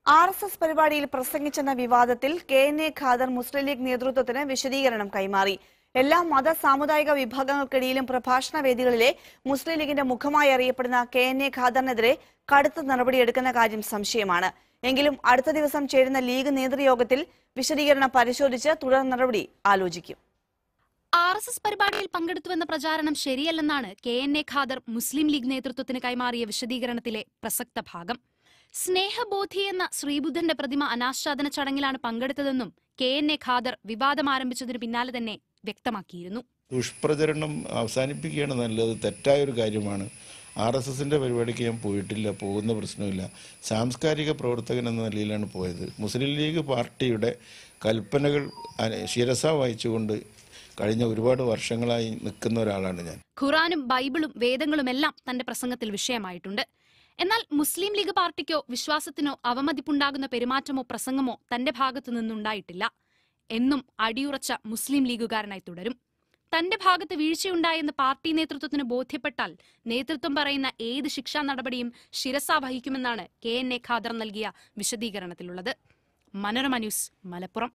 R S S പരിപാടിയിൽ പ്രസംഗിച്ചെന്ന വിവാദത്തിൽ K N A Khader Muslim League നേതൃത്വത്തിന് വിശദീകരണം കൈമാറി എല്ലാ മത സാമുദായിക വിഭാഗങ്ങൾക്കിടയിലും പ്രഭാഷണ വേദികളിലെ മുസ്ലിം ലീഗിന്റെ മുഖമായി അറിയപ്പെടുന്ന കെ എൻ എ ഖാദറിനെതിരെ കടുത്ത നടപടിയെടുക്കുന്ന കാര്യം സംശയമാണ് എങ്കിലും അടുത്ത ദിവസം ചേരുന്ന ലീഗ് നേതൃയോഗത്തിൽ വിശദീകരണം പരിശോധിച്ച് തുടർ നടപടി ആലോചിക്കും ആർ എസ് എസ് പരിപാടിയിൽ പങ്കെടുത്തുവെന്ന പ്രചാരണം ശരിയല്ലെന്നാണ് K N A Khader Muslim League നേതൃത്വത്തിന് കൈമാറിയ വിശദീകരണത്തിലെ പ്രസക്ത ഭാഗം സ്നേഹബോധി എന്ന ശ്രീബുദ്ധന്റെ പ്രതിമ അനാച്ഛാദന ചടങ്ങിലാണ് പങ്കെടുത്തതെന്നും കെ എൻ എ ഖാദർ വിവാദം ആരംഭിച്ചതിന് പിന്നാലെ തന്നെ വ്യക്തമാക്കിയിരുന്നു ദുഷ്പ്രചരണം അവസാനിപ്പിക്കുകയാണ് നല്ലത് തെറ്റായ ഒരു കാര്യമാണ് ആർ എസ് എസിൻ്റെ പരിപാടിക്ക് ഞാൻ പോയിട്ടില്ല പോകുന്ന പ്രശ്നമില്ല സാംസ്കാരിക പ്രവർത്തകൻ എന്ന നിലയിലാണ് പോയത് മുസ്ലിം ലീഗ് പാർട്ടിയുടെ കൽപ്പനകൾ അ- ശിരസ വായിച്ചുകൊണ്ട് കഴിഞ്ഞ ഒരുപാട് വർഷങ്ങളായി നിൽക്കുന്ന ഒരാളാണ് ഞാൻ ഖുറാനും ബൈബിളും വേദങ്ങളുമെല്ലാം തന്റെ പ്രസംഗത്തിൽ വിഷയമായിട്ടുണ്ട് എന്നാൽ മുസ്ലിം ലീഗ് പാർട്ടിക്കോ വിശ്വാസത്തിനോ അവമതിപ്പുണ്ടാകുന്ന പെരുമാറ്റമോ പ്രസംഗമോ തന്റെ ഭാഗത്തു നിന്നുണ്ടായിട്ടില്ല എന്നും അടിയുറച്ച മുസ്ലിം ലീഗുകാരനായി തുടരും തന്റെ ഭാഗത്ത് വീഴ്ചയുണ്ടായെന്ന് പാർട്ടി നേതൃത്വത്തിന് ബോധ്യപ്പെട്ടാൽ നേതൃത്വം പറയുന്ന ഏത് ശിക്ഷാ നടപടിയും ശിരസ വഹിക്കുമെന്നാണ് കെ എൻ എ ഖാദർ നൽകിയ വിശദീകരണത്തിലുള്ളത് മനോരമ ന്യൂസ് മലപ്പുറം